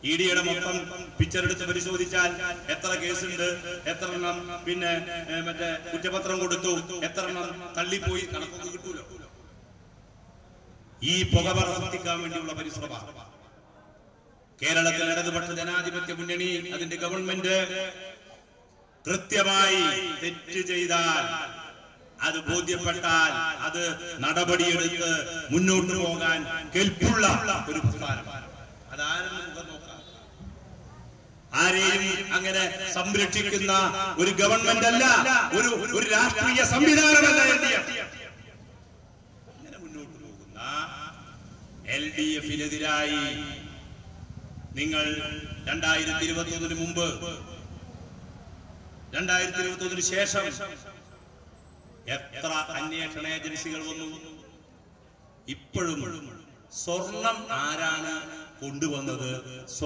E ഡിയുടെ മൊത്തം picture എടുത്ത് പരിശോധിച്ചാൽ എത്ര കേസുണ്ട് എത്ര എണ്ണം പിന്നെ ഏ, മറ്റേ കുറ്റപത്രം കൊടുത്തു എത്ര എണ്ണം തള്ളിപ്പോയി കണക്കൊക്കെ കിട്ടൂലോ ഈ പുകമറ സൃഷ്ടിക്കാൻ വേണ്ടിയുള്ള പരിശ്രമം കേരളത്തിൽ ഇടതുപക്ഷ ജനാധിപത്യ മുന്നണി അതിന്റെ ഗവൺമെന്റ് കൃത്യമായി തെറ്റ് ചെയ്താൽ അത് ബോധ്യപ്പെട്ടാൽ അത് നടപടിയെടുത്ത് മുന്നോട്ട് പോകാൻ കെൽപ്പുള്ള ഒരു പ്രസ്ഥാനമാണ് അതാരും മുഖം നോക്കാം ആരെയും അങ്ങനെ സംരക്ഷിക്കുന്ന ഒരു ഗവൺമെന്റ് അല്ല ഒരു ഒരു രാഷ്ട്രീയ സംവിധാനമല്ല എൽ ഡി എഫ് അങ്ങനെ മുന്നോട്ട് പോകുന്ന എൽ ഡി എഫിനെതിരായി നിങ്ങൾ രണ്ടായിരത്തി ഇരുപത്തി ഒന്നിന് മുമ്പ് രണ്ടായിരത്തി ഇരുപത്തി ഒന്നിന് ശേഷം എത്ര അന്വേഷണ ഏജൻസികൾ വന്നു ഇപ്പോഴും സ്വർണം ആരാണ് കൊണ്ടുവന്നത്